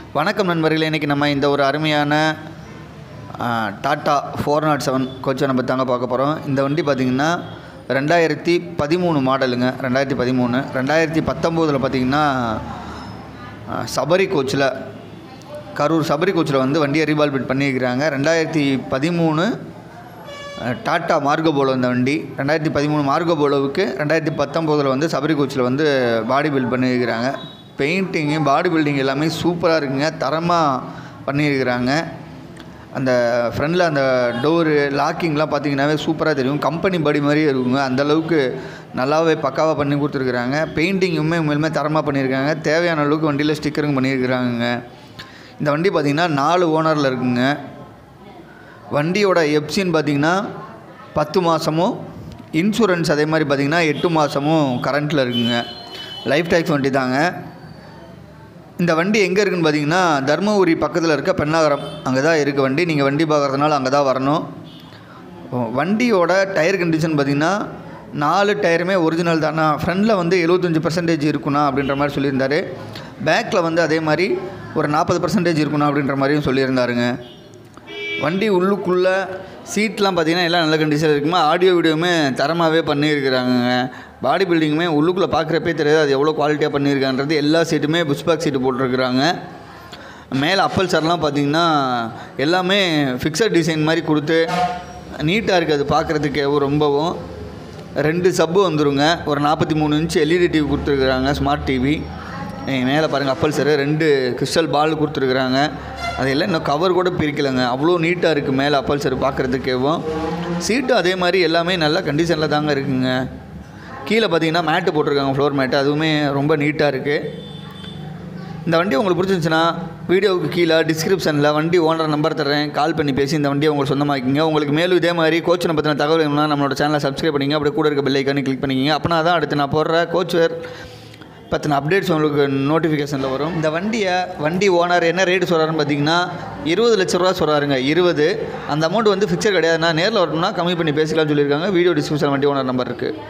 வணக்கம் நண்பர்களே இன்றைக்கி நம்ம இந்த ஒரு அருமையான ஆ, டாட்டா ஃபோர் நாட் செவன் கோச்சை நம்ம தாங்க பார்க்க போகிறோம் இந்த வண்டி பார்த்திங்கன்னா ரெண்டாயிரத்தி பதிமூணு மாடலுங்க ரெண்டாயிரத்தி பதிமூணு ரெண்டாயிரத்தி பத்தொம்போதில் பார்த்திங்கன்னா ஆ, சபரி கோச்சில் கரூர் சபரி கோச்சில் வந்து வண்டியை ரீபால்பிட் பண்ணியிருக்கிறாங்க ரெண்டாயிரத்தி பதிமூணு அஹ், டாட்டா மார்கோ போலோ இந்த வண்டி ரெண்டாயிரத்தி பதிமூணு மார்கோ போலோவுக்கு ரெண்டாயிரத்தி பத்தொம்போதில் வந்து சபரி கோச்சில் வந்து பாடி பில்ட் பண்ணியிருக்கிறாங்க பெயிண்டிங்கு பாடி பில்டிங் எல்லாமே சூப்பராக இருக்குங்க தரமாக பண்ணியிருக்கிறாங்க அந்த ஃப்ரண்டில் அந்த டோரு லாக்கிங்லாம் பார்த்தீங்கன்னாவே சூப்பராக தெரியும் கம்பெனி பாடி மாதிரியே இருக்குங்க அந்த அளவுக்கு நல்லாவே பக்காவாக பண்ணி கொடுத்துருக்குறாங்க பெயிண்டிங்குமே உண்மையிலுமே தரமாக பண்ணியிருக்காங்க தேவையான அளவுக்கு வண்டியில் ஸ்டிக்கருங்க பண்ணியிருக்கிறாங்க இந்த வண்டி பார்த்திங்கன்னா நாலு ஓனரில் இருக்குங்க வண்டியோட எப்சின்னு பார்த்தீங்கன்னா பத்து மாதமும் இன்சூரன்ஸ் அதே மாதிரி பார்த்தீங்கன்னா எட்டு மாதமும் கரண்ட்டில் இருக்குங்க லைஃப் டேக்ஸ் வண்டி தாங்க இந்த வண்டி எங்கே இருக்குன்னு பார்த்தீங்கன்னா தர்மபுரி பக்கத்தில் இருக்க பெண்ணாகரம் அங்கே தான் இருக்குது வண்டி நீங்கள் வண்டி பார்க்குறதுனால அங்கே தான் வரணும் ஓ, வண்டியோட டயர் கண்டிஷன் பார்த்தீங்கன்னா நாலு டயருமே ஒரிஜினல் தானா ஃப்ரண்டில் வந்து எழுபத்தஞ்சி பர்சன்டேஜ் இருக்குண்ணா அப்படின்ற மாதிரி சொல்லியிருந்தாரு பேக்கில் வந்து அதே மாதிரி ஒரு நாற்பது பர்சன்டேஜ் இருக்குண்ணா அப்படின்ற மாதிரியும் சொல்லியிருந்தாருங்க வண்டி உள்ளுக்குள்ளே சீட்லாம் பார்த்தீங்கன்னா எல்லாம் நல்ல கண்டிஷனில் இருக்குமா ஆடியோ வீடியோவுமே தரமாகவே பண்ணியிருக்கிறாங்க பாடி பில்டிங்குமே உள்ளுக்குள்ளே பார்க்குறப்பே தெரியாது அது எவ்வளோ குவாலிட்டியாக பண்ணியிருக்கான்றது எல்லா சீட்டுமே புஷ்பேக் சீட்டு போட்டிருக்கிறாங்க மேலே அப்பல் சார்லாம் பார்த்தீங்கன்னா எல்லாமே ஃபிக்ஸட் டிசைன் மாதிரி கொடுத்து நீட்டாக இருக்குது அது பார்க்குறதுக்கு ரொம்பவும் ரெண்டு சப்பு வந்துருங்க ஒரு நாற்பத்தி மூணு இன்ச் எல்இடி டிவி கொடுத்துருக்குறாங்க ஸ்மார்ட் டிவி மேலே பாருங்கள் அப்பல் சார் ரெண்டு கிறிஸ்டல் பால் கொடுத்துருக்குறாங்க அதெல்லாம் இன்னும் கவர் கூட பிரிக்கலைங்க அவ்வளோ நீட்டாக இருக்குது மேலே அப்பல் சார் பார்க்குறதுக்கேவும் சீட்டும் அதே மாதிரி எல்லாமே நல்ல கண்டிஷனில் தாங்க இருக்குங்க கீழே பார்த்தீங்கன்னா மேட்டு போட்டிருக்காங்க ஃப்ளோர் மேட்டு அதுவுமே ரொம்ப நீட்டாக இருக்குது இந்த வண்டி உங்களுக்கு பிடிச்சிருந்துச்சுன்னா வீடியோவுக்கு கீழே டிஸ்கிரிப்ஷனில் வண்டி ஓனர் நம்பர் தரேன் கால் பண்ணி பேசி இந்த வண்டியை உங்களுக்கு சொந்தமாக்கிங்க உங்களுக்கு மேலும் இதே மாதிரி கோச்சனை பற்றின தகவல் வேணும்னா நம்மளோட சேனலை சப்ஸ்கிரைப் பண்ணிங்க அப்படியே கூட இருக்க பெல் ஐக்கானே கிளிக் பண்ணிக்கிங்க அப்படின்னா தான் அடுத்து நான் போடுற கோச் வேர் பற்றின அப்டேட்ஸ் உங்களுக்கு நோட்டிஃபிகேஷனில் வரும் இந்த வண்டியை வண்டி ஓனர் என்ன ரேட்டு சொல்கிறாருன்னு பார்த்தீங்கன்னா இருபது லட்ச ரூபா சொல்கிறாருங்க இருபது அந்த அமௌண்ட் வந்து ஃபிக்சர் கிடையாதுன்னா நேரில் வரணும்னா கம்மி பண்ணி பேசிக்கலாம்னு சொல்லியிருக்காங்க வீடியோ டிஸ்கிரிப்ஷன் வண்டி ஓனர் நம்பர் இருக்குது